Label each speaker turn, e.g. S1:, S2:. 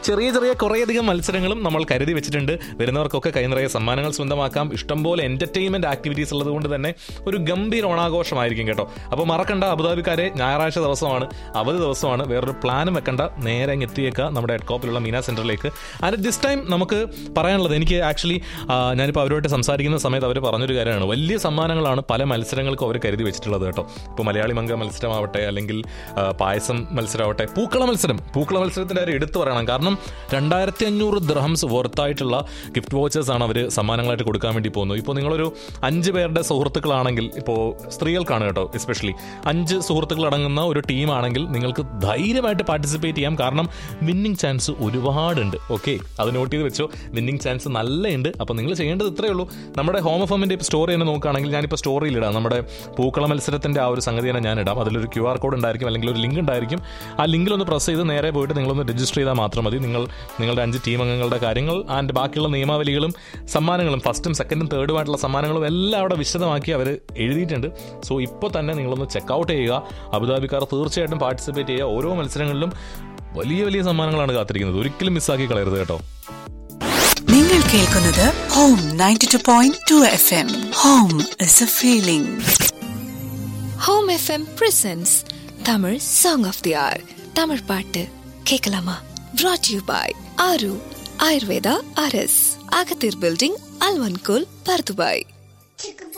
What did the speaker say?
S1: ചെറിയ ചെറിയ കുറേയധികം മത്സരങ്ങളും നമ്മൾ കരുതി വെച്ചിട്ടുണ്ട് വരുന്നവർക്കൊക്കെ കൈ നിറയെ സമ്മാനങ്ങൾ സ്വന്തമാക്കാം ഇഷ്ടംപോലെ എന്റർടൈൻമെന്റ് ആക്ടിവിറ്റീസ് ഉള്ളത് കൊണ്ട് തന്നെ ഒരു ഗംഭീര ഓണാഘോഷമായിരിക്കും കേട്ടോ അപ്പോൾ മറക്കണ്ട അബുദാബിക്കാരെ ഞായറാഴ്ച ദിവസമാണ് അവധി ദിവസമാണ് വേറൊരു പ്ലാനും വെക്കണ്ട നേരെ അങ്ങ് എത്തിയേക്കുക നമ്മുടെ ഹെഡ്കോപ്പിലുള്ള മീന സെന്ററിലേക്ക് ആൻഡ് ദിസ് ടൈം നമുക്ക് പറയാനുള്ളത് എനിക്ക് ആക്ച്വലി ഞാനിപ്പോൾ അവരുമായിട്ട് സംസാരിക്കുന്ന സമയത്ത് അവർ പറഞ്ഞൊരു കാര്യമാണ് വലിയ സമ്മാനങ്ങളാണ് പല മത്സരങ്ങൾക്കും അവർ കരുതി വെച്ചിട്ടുള്ളത് കേട്ടോ ഇപ്പോൾ മലയാളി മംഗ മത്സരമാവട്ടെ അല്ലെങ്കിൽ ആ, പായസം മത്സരമാവട്ടെ പൂക്കള മത്സരം പൂക്കള മത്സരത്തിന്റെ കാര്യം എടുത്തു പറയണം കാരണം രണ്ടായിരത്തി അഞ്ഞൂറ് ദ്രഹംസ് വർത്തായിട്ടുള്ള ഗിഫ്റ്റ് വോച്ചേഴ്സ് ആണ് അവർ സമ്മാനങ്ങളായിട്ട് കൊടുക്കാൻ വേണ്ടി പോകുന്നത് ഇപ്പോൾ നിങ്ങളൊരു അഞ്ച് പേരുടെ സുഹൃത്തുക്കളാണെങ്കിൽ ഇപ്പോൾ സ്ത്രീകൾക്കാണ് കേട്ടോ എസ്പെഷ്യലി അഞ്ച് സുഹൃത്തുക്കൾ അടങ്ങുന്ന ഒരു ടീമാണെങ്കിൽ നിങ്ങൾക്ക് ധൈര്യമായിട്ട് പാർട്ടിസിപ്പേറ്റ് ചെയ്യാം കാരണം വിന്നിംഗ് ചാൻസ് ഒരുപാടുണ്ട് ഓക്കെ അത് നോട്ട് ചെയ്ത് വെച്ചോ വിന്നിംഗ് ചാൻസ് നല്ലയുണ്ട് അപ്പോൾ നിങ്ങൾ ചെയ്യേണ്ടത് ഇത്രയേ ഉള്ളൂ നമ്മുടെ ഹോം എഫ് എമ്മിൻ്റെ സ്റ്റോറി തന്നെ നോക്കുകയാണെങ്കിൽ ഞാനിപ്പോൾ സ്റ്റോറിയിൽ ഇടാം നമ്മുടെ പൂക്കള മത്സരത്തിൻ്റെ ആ ഒരു സംഗതി തന്നെ ഞാൻ ഇടാം അതിലൊരു ക്യു ആർ കോഡ് ഉണ്ടായിരിക്കും അല്ലെങ്കിൽ ഒരു ലിങ്ക് ഉണ്ടായിരിക്കും ആ ലിങ്കിൽ ഒന്ന് പ്രസ് ചെയ്ത് നേരെ പോയിട്ട് നിങ്ങളൊന്ന് രജിസ്റ്റർ ചെയ്താൽ മാത്രം മതി നിങ്ങൾ നിങ്ങളുടെ അഞ്ച് ടീം അംഗങ്ങളുടെ കാര്യങ്ങൾ ആൻഡ് ബാക്കിയുള്ള നിയമാവലികളും സമ്മാനങ്ങളും ഫസ്റ്റും സെക്കൻഡും തേർഡുമായിട്ടുള്ള സമ്മാനങ്ങളും എല്ലാം അവിടെ വിശദമാക്കി അവർ എഴുതിയിട്ടുണ്ട് സോ ഇപ്പോൾ തന്നെ നിങ്ങളൊന്ന് ചെക്കൗട്ട് ചെയ്യുക അബുദാബിക്കാർ തീർച്ചയായിട്ടും പാർട്ടിസിപ്പേറ്റ് ചെയ്യുക ഓരോ മത്സരങ്ങളിലും വലിയ വലിയ സമ്മാനങ്ങളാണ് കാത്തിരിക്കുന്നത് ഒരിക്കലും മിസ്സാക്കി കളയരുത് കേട്ടോ
S2: നിങ്ങൾ കേൾക്കുന്നത് home ninety two point two F M home is a feeling
S3: home FM presence Tamil song of the hour Tamil பாட்டு கேட்கலாமா brought யூ பாய் ஆரு ஆயுர்வேதா அரஸ் அகத்தீர் பில்டிங் அல்வன்கோல் பர்துபாய்